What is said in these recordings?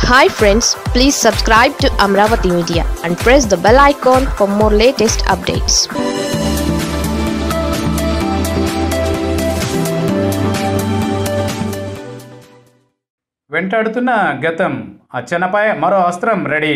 hi friends please subscribe to Amaravati media and press the bell icon for more latest updates వెంటాడుతున్న గతం అచ్చెన్నపై మరో అస్త్రం రెడీ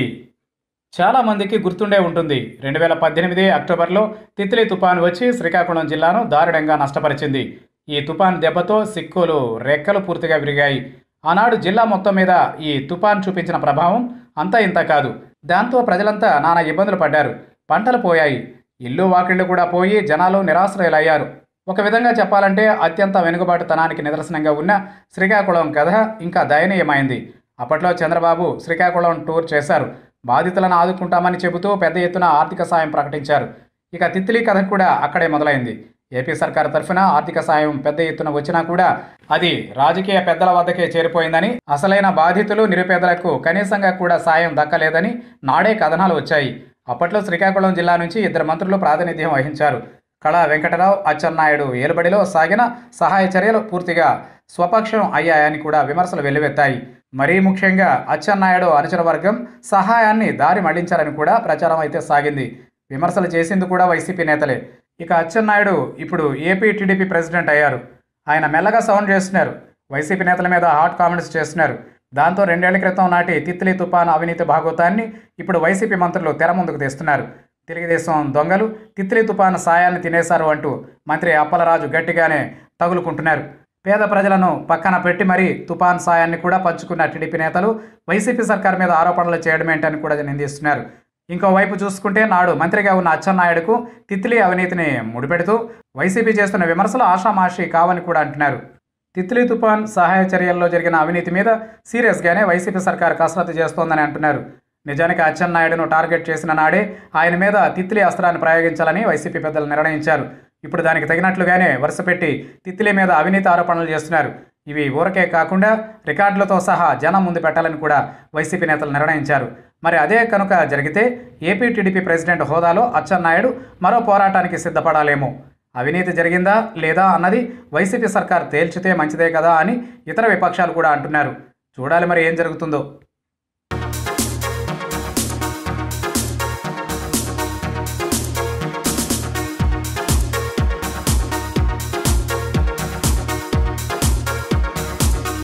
చాలామందికి గుర్తుండే ఉంటుంది రెండు వేల పద్దెనిమిది అక్టోబర్లో తిత్లీ తుపాను వచ్చి శ్రీకాకుళం జిల్లాను దారుణంగా నష్టపరిచింది ఈ తుపాన్ దెబ్బతో సిక్కులు రెక్కలు పూర్తిగా విరిగాయి ఆనాడు జిల్లా మొత్తం మీద ఈ తుపాన్ చూపించిన ప్రభావం అంతా ఇంత కాదు దాంతో ప్రజలంతా నానా ఇబ్బందులు పడ్డారు పంటలు పోయాయి ఇల్లు వాకిళ్ళు కూడా పోయి జనాలు నిరాశ్రయులయ్యారు ఒక విధంగా చెప్పాలంటే అత్యంత వెనుకబాటుతనానికి నిదర్శనంగా ఉన్న శ్రీకాకుళం కథ ఇంకా దయనీయమైంది అప్పట్లో చంద్రబాబు శ్రీకాకుళం టూర్ చేశారు బాధితులను ఆదుకుంటామని చెబుతూ పెద్ద ఎత్తున ఆర్థిక సాయం ప్రకటించారు ఇక తిత్లీ కథ కూడా అక్కడే మొదలైంది ఏపీ సర్కార్ తరఫున ఆర్థిక సాయం పెద్ద ఎత్తున వచ్చినా కూడా అది రాజకీయ పెద్దల వద్దకే చేరిపోయిందని అసలైన బాధితులు నిరుపేదలకు కనీసంగా కూడా సాయం దక్కలేదని నాడే కథనాలు వచ్చాయి అప్పట్లో శ్రీకాకుళం జిల్లా నుంచి ఇద్దరు మంత్రులు ప్రాతినిధ్యం వహించారు కళా వెంకటరావు అచ్చెన్నాయుడు ఏలుబడిలో సాగిన సహాయ చర్యలు పూర్తిగా స్వపక్షం అయ్యాయని కూడా విమర్శలు వెల్లువెత్తాయి మరీ ముఖ్యంగా అచ్చెన్నాయుడు అనుచర వర్గం సహాయాన్ని దారి మళ్లించాలని కూడా ప్రచారం అయితే సాగింది విమర్శలు చేసింది కూడా వైసీపీ నేతలే ఇక అచ్చెన్నాయుడు ఇప్పుడు ఏపీ టీడీపీ ప్రెసిడెంట్ అయ్యారు ఆయన మెల్లగా సౌండ్ చేస్తున్నారు వైసీపీ నేతల మీద హాట్ కామెంట్స్ చేస్తున్నారు దాంతో రెండేళ్ల క్రితం నాటి తిత్లీ తుపాను అవినీతి భాగోతాన్ని ఇప్పుడు వైసీపీ మంత్రులు తెర ముందుకు తెస్తున్నారు తెలుగుదేశం దొంగలు తిత్లీ తుపాను సాయాన్ని తినేశారు అంటూ మంత్రి అప్పలరాజు గట్టిగానే తగులుకుంటున్నారు పేద ప్రజలను పక్కన పెట్టి మరీ తుపాన్ సాయాన్ని కూడా పంచుకున్న టీడీపీ నేతలు వైసీపీ సర్కార్ మీద ఆరోపణలు చేయడమేంటని కూడా నిందిస్తున్నారు ఇంకోవైపు చూసుకుంటే నాడు మంత్రిగా ఉన్న అచ్చెన్నాయుడుకు తిత్లీ అవినీతిని ముడిపెడుతూ వైసీపీ చేస్తున్న విమర్శలు ఆషామాషి కావని కూడా అంటున్నారు తిత్లీ తుపాన్ సహాయ చర్యల్లో జరిగిన అవినీతి మీద సీరియస్గానే వైసీపీ సర్కార్ కసరత్తు చేస్తోందని అంటున్నారు నిజానికి అచ్చెన్నాయుడును టార్గెట్ చేసిన నాడే ఆయన మీద తిత్లీ అస్త్రాన్ని ప్రయోగించాలని వైసీపీ పెద్దలు నిర్ణయించారు ఇప్పుడు దానికి తగినట్లుగానే వరుసపెట్టి తిత్లీ మీద అవినీతి ఆరోపణలు చేస్తున్నారు ఇవి ఊరకే కాకుండా రికార్డులతో సహా జనం ముందు పెట్టాలని కూడా వైసీపీ నేతలు నిర్ణయించారు మరి అదే కనుక జరిగితే ఏపీ టీడీపీ ప్రెసిడెంట్ హోదాలో అచ్చెన్నాయుడు మరో పోరాటానికి సిద్ధపడాలేమో అవినీతి జరిగిందా లేదా అన్నది వైసీపీ సర్కార్ తేల్చితే మంచిదే కదా అని ఇతర విపక్షాలు కూడా అంటున్నారు చూడాలి మరి ఏం జరుగుతుందో